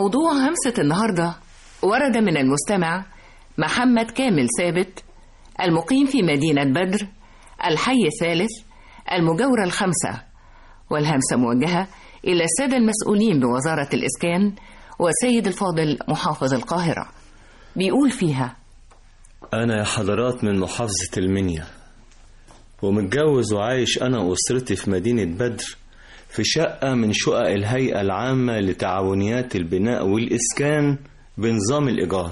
موضوع همسة النهاردة ورد من المستمع محمد كامل ثابت المقيم في مدينة بدر الحي الثالث المجاورة الخمسة والهمسة موجهة إلى السادة المسؤولين بوزارة الإسكان وسيد الفاضل محافظ القاهرة بيقول فيها أنا يا حضرات من محافظة المنيا ومتجوز وعايش أنا وأسرتي في مدينة بدر في شقة من شقق الهيئة العامة لتعاونيات البناء والإسكان بنظام الإيجار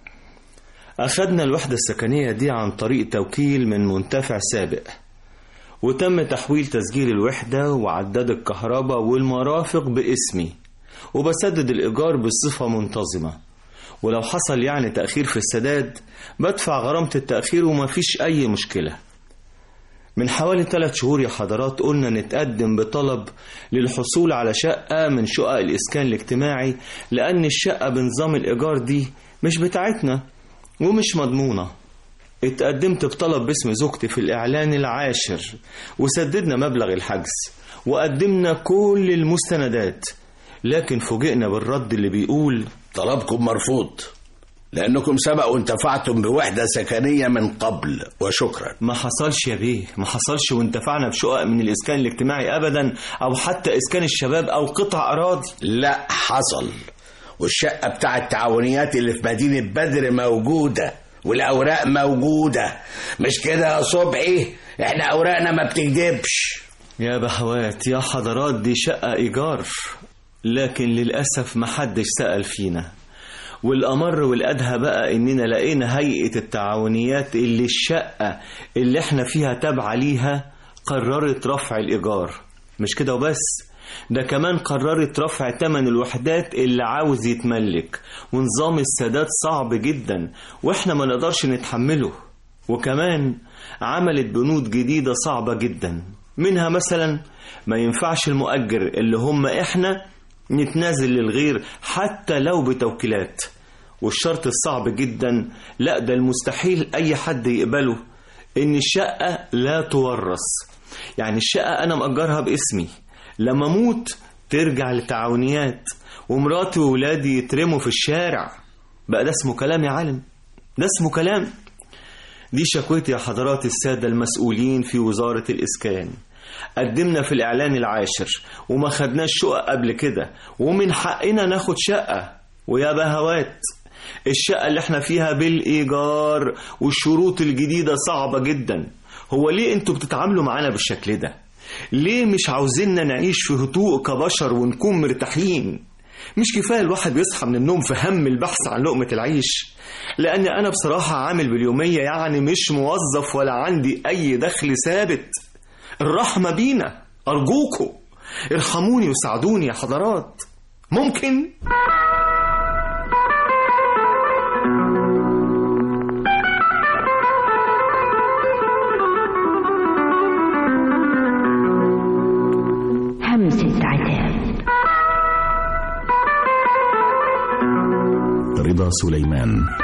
أخدنا الوحدة السكنية دي عن طريق توكيل من منتفع سابق وتم تحويل تسجيل الوحدة وعداد الكهرباء والمرافق باسمي وبسدد الإيجار بصفة منتظمة ولو حصل يعني تأخير في السداد بدفع غرامة التأخير ومفيش أي مشكلة من حوالي ثلاث شهور يا حضرات قلنا نتقدم بطلب للحصول على شقة من شقق الإسكان الاجتماعي لأن الشقة بنظام الإيجار دي مش بتاعتنا ومش مضمونة اتقدمت بطلب باسم زوجتي في الإعلان العاشر وسددنا مبلغ الحجز وقدمنا كل المستندات لكن فوجئنا بالرد اللي بيقول طلبكم مرفوض لأنكم سبقوا انتفعتم بوحدة سكنية من قبل وشكرا ما حصلش يا بيه ما حصلش وانتفعنا بشقق من الإسكان الاجتماعي أبدا أو حتى إسكان الشباب أو قطع أراضي لا حصل والشقة بتاع التعاونيات اللي في مدينة بدر موجودة والأوراق موجودة مش كده يا صبحي احنا أوراقنا ما بتكدبش يا بهوات يا حضرات دي شقة إيجار لكن للأسف محدش سأل فينا والأمر والأدهى بقى إننا لقينا هيئة التعاونيات اللي الشقة اللي احنا فيها تابعة ليها قررت رفع الإيجار مش كده وبس ده كمان قررت رفع تمن الوحدات اللي عاوز يتملك ونظام السداد صعب جدا واحنا ما نقدرش نتحمله وكمان عملت بنود جديدة صعبة جدا منها مثلا ما ينفعش المؤجر اللي هم احنا نتنازل للغير حتى لو بتوكيلات والشرط الصعب جدا لا ده المستحيل اي حد يقبله ان الشقة لا تورث يعني الشقة انا مأجرها باسمي لما اموت ترجع للتعاونيات ومراتي وولادي يترموا في الشارع بقى ده اسمه كلام يا عالم ده اسمه كلام دي شكوتي يا حضرات السادة المسؤولين في وزارة الإسكان قدمنا في الإعلان العاشر وما خدناش شقق قبل كده ومن حقنا ناخد شقة ويا بهوات الشقة اللي احنا فيها بالإيجار والشروط الجديدة صعبة جدا هو ليه انتوا بتتعاملوا معانا بالشكل ده ليه مش عاوزيننا نعيش في هدوء كبشر ونكون مرتاحين مش كفاية الواحد بيصحى من النوم في هم البحث عن لقمة العيش لأن أنا بصراحة عامل باليومية يعني مش موظف ولا عندي أي دخل ثابت الرحمة بينا أرجوكوا ارحموني وساعدوني يا حضرات ممكن؟ همسة عتاب رضا سليمان